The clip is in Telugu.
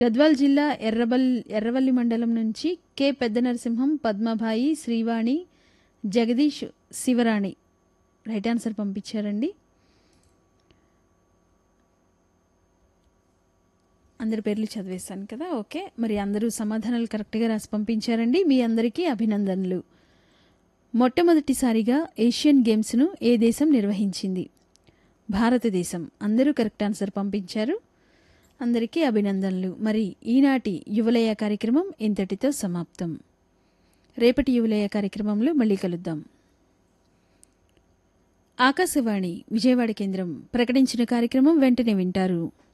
గద్వాల్ జిల్లా ఎర్రబల్ ఎర్రవల్లి మండలం నుంచి K Pedda Narasimham Padmabhai Srivani Jagadish Sivarani right answer పంపించారండి అందరి పేర్లు చదివేశాను కదా ఓకే మరి అందరూ సమాధానాలు కరెక్ట్గా రాసి పంపించారండి మీ అందరికీ అభినందనలు మొట్టమొదటిసారిగా ఏషియన్ గేమ్స్ను ఏ దేశం నిర్వహించింది భారతదేశం అందరూ కరెక్ట్ ఆన్సర్ పంపించారు అందరికీ అభినందనలు మరి ఈనాటి యువలయ కార్యక్రమం ఇంతటితో సమాప్తం రేపటి యువలయ కార్యక్రమంలో మళ్ళీ కలుద్దాం ఆకాశవాణి విజయవాడ కేంద్రం ప్రకటించిన కార్యక్రమం వెంటనే వింటారు